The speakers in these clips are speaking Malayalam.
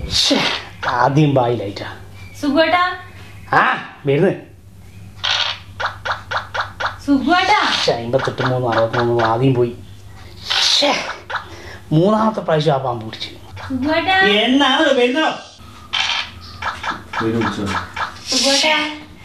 ശ്ശേ, ആദ്യം ബായിലായിട്ടാ സുഖേട്ടാ ആ വരുന്നത് സുഖേട്ടാ അമ്പത്തെട്ട് മൂന്ന് അറുപത്തിമൂന്ന് ആദ്യം പോയി ശ്ശേ, മൂന്നാമത്തെ പ്രാവശ്യം ആ പാമ്പ് പിടിച്ചു സുഖേട്ടാ എന്നാണ് വരുന്നോ പേര് വിളിച്ചോ സുഖേട്ടാ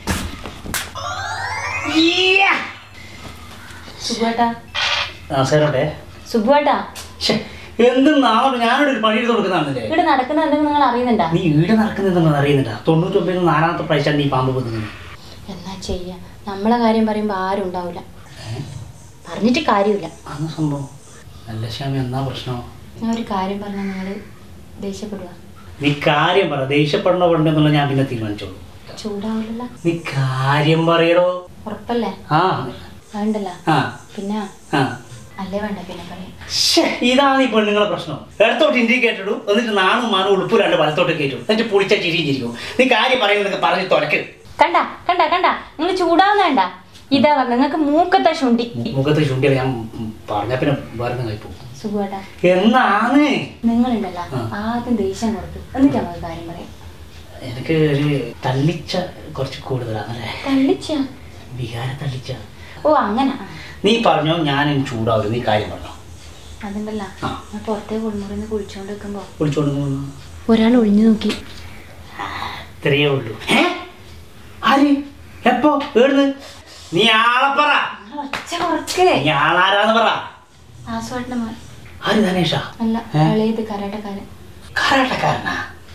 സുഖേട്ടാ നമസ്കാരട്ടെ സുഖേട്ടാ എന്ത് നാളെ ഞാനൊരു ഒരു പണി എടുത്ത് കൊടുക്കുന്നതാണല്ലേ ഇവിടെ നടക്കുന്ന എന്തെങ്കിലും നിങ്ങൾ അറിയുന്നുണ്ടാ നീ ഈടെ നടക്കുന്നതെന്ന് അറിയുന്നുണ്ടാ തൊണ്ണൂറ്റൊമ്പതിന് നാലാമത്തെ പ്രാവശ്യമാണ് നീ പാമ്പ് പൊതുങ്ങുന്നത് എന്നാ ചെയ്യാ നമ്മളെ കാര്യം പറയുമ്പോ ആരും ഉണ്ടാവില്ല പറഞ്ഞിട്ട് കാര്യമില്ല അന്ന് സംഭവം അല്ല ശ്യാമി എന്നാ പ്രശ്നം ഞാൻ ഒരു കാര്യം പറഞ്ഞാൽ നിങ്ങൾ ദേഷ്യപ്പെടുക നീ കാര്യം പറ ദേഷ്യപ്പെടണോ പെടണെന്നുള്ള ഞാൻ പിന്നെ തീരുമാനിച്ചോളൂ ചൂടാവില്ല നീ കാര്യം പറയടോ ഉറപ്പല്ലേ ആ വേണ്ടല്ല ആ പിന്നെ ആ അല്ലേ വേണ്ട പിന്നെ പറയാം ശ്ശേ, ഇതാണ് ഈ പെണ്ണുങ്ങളെ പ്രശ്നം ഇടത്തോട്ട് ഇൻഡിക്കേറ്റർ ഇടും എന്നിട്ട് നാണും മാനും ഉളുപ്പ് രണ്ട് വലത്തോട്ട് കയറ്റും എന്നിട്ട് പൊളിച്ച ചിരിയും ചിരിക്കും നീ കാര്യം പറയുന്നതൊക്കെ പറഞ്ഞ് തുറക്ക് കണ്ട കണ്ട കണ്ട നിങ്ങൾ ചൂടാവുന്ന വേണ്ട ഇതാ പറഞ്ഞ നിങ്ങൾക്ക് മൂക്കത്തെ ശുണ്ടി മുഖത്ത് ചുണ്ടിയത് ഞാൻ പറഞ്ഞ പിന്നെ വേറെ കഴിപ്പോ സുഖേട്ടാ എന്നാണ് നിങ്ങളുണ്ടല്ല ആ. ആദ്യം ദേഷ്യം കൊടുക്കും എന്നിട്ട് നമുക്ക് കാര്യം പറയാം എനിക്ക് ഒരു തള്ളിച്ച കുറച്ച് കൂടുതലാണല്ലേ തള്ളിച്ച വികാര തള്ളിച്ച ഓ അങ്ങനെ ആ. നീ പറഞ്ഞോ ഞാൻ ചൂടാവരും നീ കാര്യം പറഞ്ഞോ അതുണ്ടല്ല ആ. ഞാൻ പുറത്തെ കുളിമുറിന്ന് കുളിച്ചോണ്ട് നിൽക്കുമ്പോ വിളിച്ചോണ്ട് പോകുന്നു ഒരാൾ ഒളിഞ്ഞു നോക്കി ഇത്രയേ ഉള്ളൂ ഏ ആര് എപ്പോ ഏടുന്ന് നീ ആളെ പറ ഒച്ച കുറക്കേ നീ ആളാരാന്ന് പറ ആസ്വാട്ടിന്റെ മോൻ ആര് ധനേഷ അല്ല ഏ? ഇളയത് കരാട്ടക്കാരൻ കരാട്ടക്കാരനാ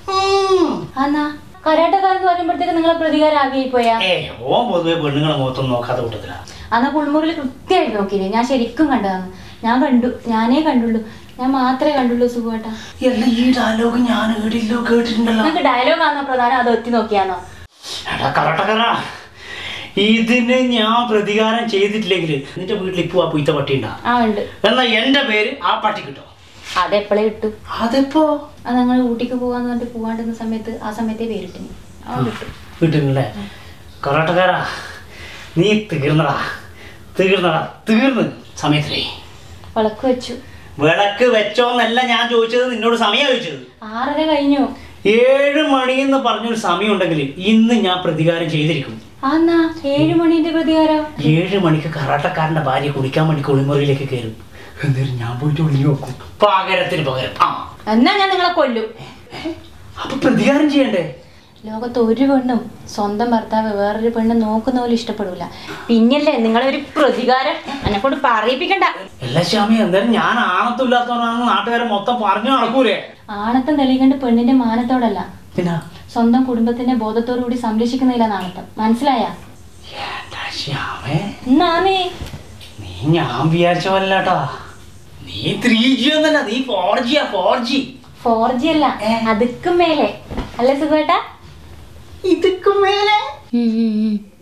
ആന്നാ കരാട്ടക്കാരൻ എന്ന് പറയുമ്പോഴത്തേക്ക് നിങ്ങളെ പ്രതികാരം ആകെ പോയാ ഏ ഓ പൊതുവെ പെണ്ണുങ്ങളെ മുഖത്തൊന്നും നോക്കാത്ത കൂട്ടത്തിലാ അന്ന് കുളിമുറിയിൽ കൃത്യമായിട്ട് നോക്കിയില്ലേ ഞാൻ ശരിക്കും കണ്ടതാണ് ഞാൻ കണ്ടു ഞാനേ കണ്ടുള്ളൂ ഞാൻ മാത്രമേ കണ്ടുള്ളൂ സുഖമായിട്ടാ എല്ലാം ഈ ഡയലോഗ് ഞാൻ കേട്ടില്ലോ കേട്ടിട്ടുണ്ടല്ലോ നിങ്ങൾക്ക് ഡയലോഗ് ആണോ പ്രധാനം അത് ഒത്തി നോക്കിയാണോ എടാ കരാട്ടക്കാരാ ഇതിന് ഞാൻ പ്രതികാരം ചെയ്തിട്ടില്ലെങ്കിൽ നിന്റെ വീട്ടിൽ ഇപ്പൊ ആ പുയ്ത്ത പട്ടി ഉണ്ടാ ആ ഉണ്ട് എന്നാ എന്റെ പേര് ആ പട്ടി കിട്ടും അതെപ്പോഴേ കിട്ടും അതെപ്പോ അത് ഞങ്ങൾ ഊട്ടിക്ക് പോവാന്ന് പറഞ്ഞിട്ട് പോവാണ്ടിരുന്ന സമയത്ത് ആ സമയത്തേ പേരിട്ടിന് ആ കിട്ടും കിട്ടുന്നില്ലേ കരാട്ടക്കാരാ നീ തീർന്നടാ തീർന്നടാ തീർന്ന് സമയത്തിലേ വിളക്ക് വെച്ചു വിളക്ക് വെച്ചോന്നല്ല ഞാൻ ചോദിച്ചത് നിന്നോട് സമയം ചോദിച്ചത് ആറര കഴിഞ്ഞു ഏഴ് മണി എന്ന് പറഞ്ഞൊരു സമയം ഉണ്ടെങ്കിൽ ഇന്ന് ഞാൻ പ്രതികാരം ചെയ്തിരിക്കും ആന്നാ ഏഴു മണിന്റെ പ്രതികാരം ഏഴ് മണിക്ക് കറാട്ടക്കാരന്റെ ഭാര്യ കുളിക്കാൻ വേണ്ടി കുളിമുറിയിലേക്ക് കയറും എന്തായാലും ഞാൻ പോയിട്ട് ഒളിഞ്ഞു നോക്കും പകരത്തിന് പകരം ആ എന്നാ ഞാൻ നിങ്ങളെ കൊല്ലും അപ്പൊ പ്രതികാരം ചെയ്യണ്ടേ ലോകത്ത് ഒരു പെണ്ണും സ്വന്തം ഭർത്താവ് വേറൊരു പെണ്ണ് നോക്കുന്ന പോലെ ഇഷ്ടപ്പെടൂല പിന്നല്ലേ നിങ്ങളെ ഒരു പ്രതികാരം എന്നെ കൊണ്ട് പറയിപ്പിക്കണ്ട എല്ലാ ശ്യാമി എന്തായാലും ഞാൻ ആണത്തില്ലാത്തവനാണെന്ന് നാട്ടുകാരെ മൊത്തം പറഞ്ഞു നടക്കൂലേ ആണത്തം തെളിയിക്കേണ്ട പെണ്ണിന്റെ മാനത്തോടല്ല പിന്നെ സ്വന്തം കുടുംബത്തിന്റെ ബോധത്തോടു കൂടി സംരക്ഷിക്കുന്നതിലാണ് ആണത്തം മനസ്സിലായ എന്താ ശ്യാമേ എന്നാന്നേ നീ ഞാൻ വിചാരിച്ച പോലല്ലാട്ടാ നീ ത്രീ ജി ഒന്നല്ല നീ ഫോർ ജിയാ ഫോർ ജി ഫോർ ജി അല്ല ഏ? അതുക്കും മേലെ അല്ലേ സുഖേട്ടാ ഇതൊക്കെ മേലെ ഉം ഉം ഉം